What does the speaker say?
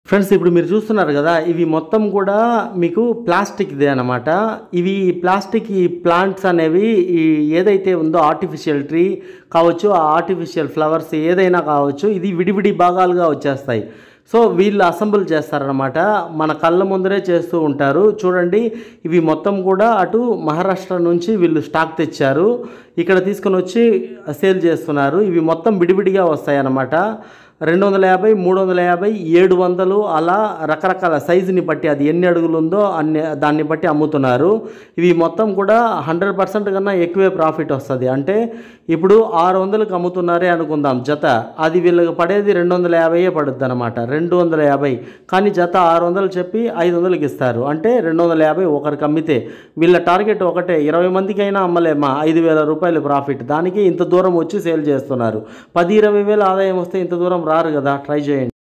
friends ఇప్పుడు మీరు చూస్తున్నారు కదా ఇవి మొత్తం కూడా మీకు ప్లాస్టిక్దే అనమాట ఇవి ప్లాస్టిక్ ఈ ప్లాంట్స్ అనేవి ఈ ఏదైతే ఉందో ఆర్టిఫిషియల్ ట్రీ కావచ్చు ఆ ఆర్టిఫిషియల్ ఫ్లవర్స్ ఏదైనా కావచ్చు ఇది విడివిడి భాగాలుగా వచ్చేస్తాయి సో వీళ్ళు అసెంబుల్ చేస్తారనమాట మన కళ్ళ ముందరే చేస్తూ ఉంటారు చూడండి ఇవి మొత్తం కూడా అటు మహారాష్ట్ర నుంచి వీళ్ళు స్టాక్ తెచ్చారు ఇక్కడ తీసుకొని వచ్చి సేల్ చేస్తున్నారు ఇవి మొత్తం విడివిడిగా వస్తాయి అన్నమాట రెండు వందల యాభై మూడు వందల యాభై ఏడు వందలు అలా రకరకాల సైజుని బట్టి అది ఎన్ని అడుగులు ఉందో అన్ని దాన్ని బట్టి అమ్ముతున్నారు ఇవి మొత్తం కూడా హండ్రెడ్ పర్సెంట్ కన్నా ఎక్కువే ప్రాఫిట్ వస్తుంది అంటే ఇప్పుడు ఆరు వందలకు అమ్ముతున్నారే అనుకుందాం జత అది వీళ్ళకి పడేది రెండు వందల యాభైయే పడుద్ది అనమాట రెండు వందల యాభై కానీ జత ఆరు వందలు చెప్పి ఐదు వందలకి ఇస్తారు అంటే రెండు వందల యాభై ఒకరికి అమ్మితే వీళ్ళ టార్గెట్ ఒకటే ఇరవై మందికైనా అమ్మలేమా ఐదు వేల రూపాయలు ప్రాఫిట్ దానికి ఇంత దూరం వచ్చి సేల్ చేస్తున్నారు పది ఇరవై వేల ఆదాయం వస్తే ఇంత దూరం రారు కదా ట్రై చేయండి